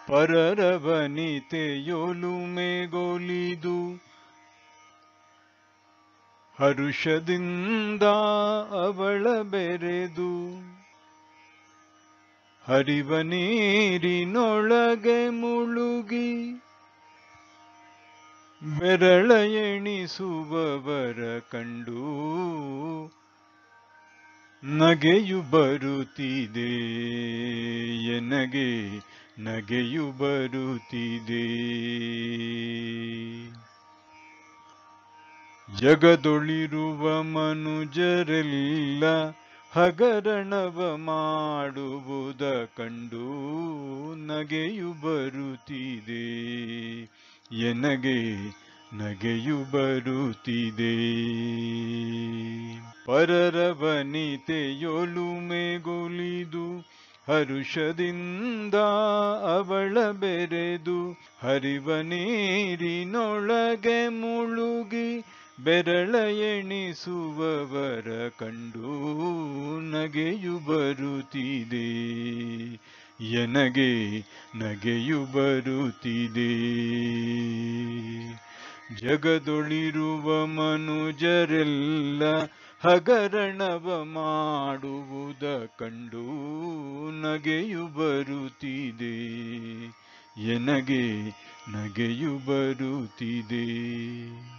ಪರರ ವನಿತೆಯೊಲುಮೆಗೊಲಿದು ಹರುಷದಿಂದ ಅವಳ ಬೆರೆದು ಹರಿವ ನೀರಿನೊಳಗೆ ಮುಳುಗಿ ಬೆರಳ ಎಣಿಸುವವರ ಕಂಡು ನಗೆಯು ಬರುತ್ತಿದೆ ಎನಗೆ ನಗೆಯು ಬರುತ್ತಿದೆ ಜಗದೊಳಿರುವ ಮನುಜರೆಲ್ಲ ಹಗರಣವ ಮಾಡುವುದ ಕಂಡು ನಗೆಯು ಬರುತ್ತಿದೆ ಎನಗೆ ನಗೆಯು ಬರುತ್ತಿದೆ ಪರರ ವನಿತೆಯೊಲುಮೆಗೊಲಿದು ಹರುಷದಿಂದ ಅವಳ ಬೆರೆದು ಹರಿವ ನೀರಿನೊಳಗೆ ಮುಳುಗಿ ಬೆರಳ ಎಣಿಸುವವರ ಕಂಡು ನಗೆಯು ಬರುತ್ತಿದೆ ಎನಗೆ ನಗೆಯು ಬರುತ್ತಿದೆ ಜಗದೊಳಿರುವ ಮನುಜರೆಲ್ಲ ಹಗರಣವ ಮಾಡುವುದ ಕಂಡು ನಗೆಯು ಬರುತ್ತಿದೆ ಎನಗೆ ನಗೆಯು ಬರುತ್ತಿದೆ